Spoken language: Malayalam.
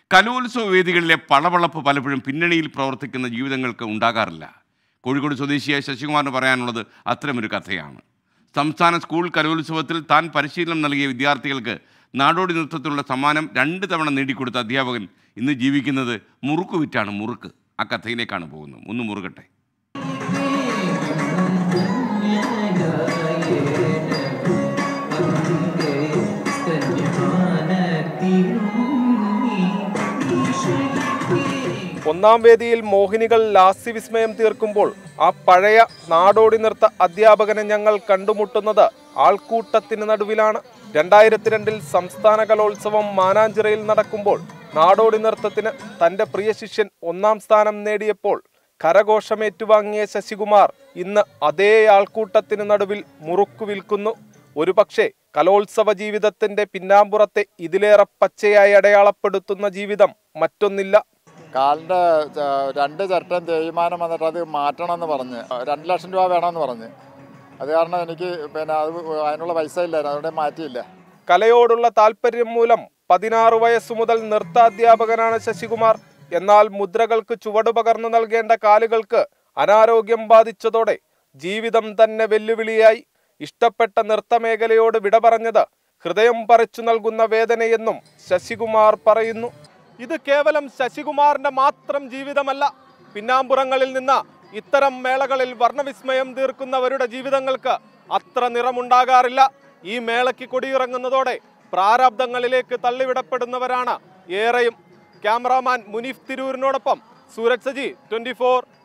കലോത്സവ വേദികളിലെ പളവളപ്പ് പലപ്പോഴും പിന്നണിയിൽ പ്രവർത്തിക്കുന്ന ജീവിതങ്ങൾക്ക് ഉണ്ടാകാറില്ല കോഴിക്കോട് സ്വദേശിയായ ശശികുമാറിന് പറയാനുള്ളത് അത്തരമൊരു കഥയാണ് സംസ്ഥാന സ്കൂൾ കലോത്സവത്തിൽ താൻ പരിശീലനം നൽകിയ വിദ്യാർത്ഥികൾക്ക് നാടോടി നൃത്തത്തിനുള്ള സമ്മാനം രണ്ട് തവണ നേടിക്കൊടുത്ത അധ്യാപകൻ ഇന്ന് ജീവിക്കുന്നത് മുറുക്ക് വിറ്റാണ് മുറുക്ക് ആ കഥയിലേക്കാണ് പോകുന്നത് ഒന്ന് മുറുകട്ടെ ഒന്നാം വേദിയിൽ മോഹിനികൾ ലാസ്യവിസ്മയം തീർക്കുമ്പോൾ ആ പഴയ നാടോടി നൃത്ത അധ്യാപകനെ ഞങ്ങൾ കണ്ടുമുട്ടുന്നത് ആൾക്കൂട്ടത്തിന് നടുവിലാണ് രണ്ടായിരത്തി രണ്ടിൽ സംസ്ഥാന കലോത്സവം മാനാഞ്ചിറയിൽ നടക്കുമ്പോൾ നാടോടി നൃത്തത്തിന് തന്റെ പ്രിയ ശിഷ്യൻ ഒന്നാം സ്ഥാനം നേടിയപ്പോൾ കരഘോഷമേറ്റുവാങ്ങിയ ശശികുമാർ ഇന്ന് അതേ ആൾക്കൂട്ടത്തിന് നടുവിൽ മുറുക്കു വിൽക്കുന്നു ഒരുപക്ഷെ കലോത്സവ ജീവിതത്തിന്റെ പിന്നാമ്പുറത്തെ ഇതിലേറെ പച്ചയായി അടയാളപ്പെടുത്തുന്ന ജീവിതം മറ്റൊന്നില്ല കാലിൻ്റെ രണ്ട് ചിരട്ടൻ തേയ്മാനം വന്നിട്ട് അത് മാറ്റണം എന്ന് പറഞ്ഞ് രണ്ട് ലക്ഷം രൂപ വേണമെന്ന് പറഞ്ഞ് അത് കാരണം എനിക്ക് പിന്നെ അത് അതിനുള്ള പൈസ ഇല്ലായിരുന്നു അതുകൊണ്ട് മാറ്റിയില്ല കലയോടുള്ള താല്പര്യം മൂലം പതിനാറ് വയസ്സു മുതൽ നൃത്താധ്യാപകനാണ് ശശികുമാർ എന്നാൽ മുദ്രകൾക്ക് ചുവട് പകർന്നു നൽകേണ്ട കാലുകൾക്ക് അനാരോഗ്യം ബാധിച്ചതോടെ ജീവിതം തന്നെ വെല്ലുവിളിയായി ഇഷ്ടപ്പെട്ട നൃത്തമേഖലയോട് വിട പറഞ്ഞത് ഹൃദയം പറിച്ചു നൽകുന്ന വേദനയെന്നും ശശികുമാർ പറയുന്നു ഇത് കേവലം ശശികുമാറിന്റെ മാത്രം ജീവിതമല്ല പിന്നാമ്പുറങ്ങളിൽ നിന്ന് ഇത്തരം മേളകളിൽ വർണ്ണവിസ്മയം തീർക്കുന്നവരുടെ ജീവിതങ്ങൾക്ക് അത്ര നിറമുണ്ടാകാറില്ല ഈ മേളയ്ക്ക് കൊടിയിറങ്ങുന്നതോടെ പ്രാരാബ്ദങ്ങളിലേക്ക് തള്ളിവിടപ്പെടുന്നവരാണ് ഏറെയും ക്യാമറാമാൻ മുനീഫ് തിരൂരിനോടൊപ്പം സൂരജ് സജി ട്വന്റി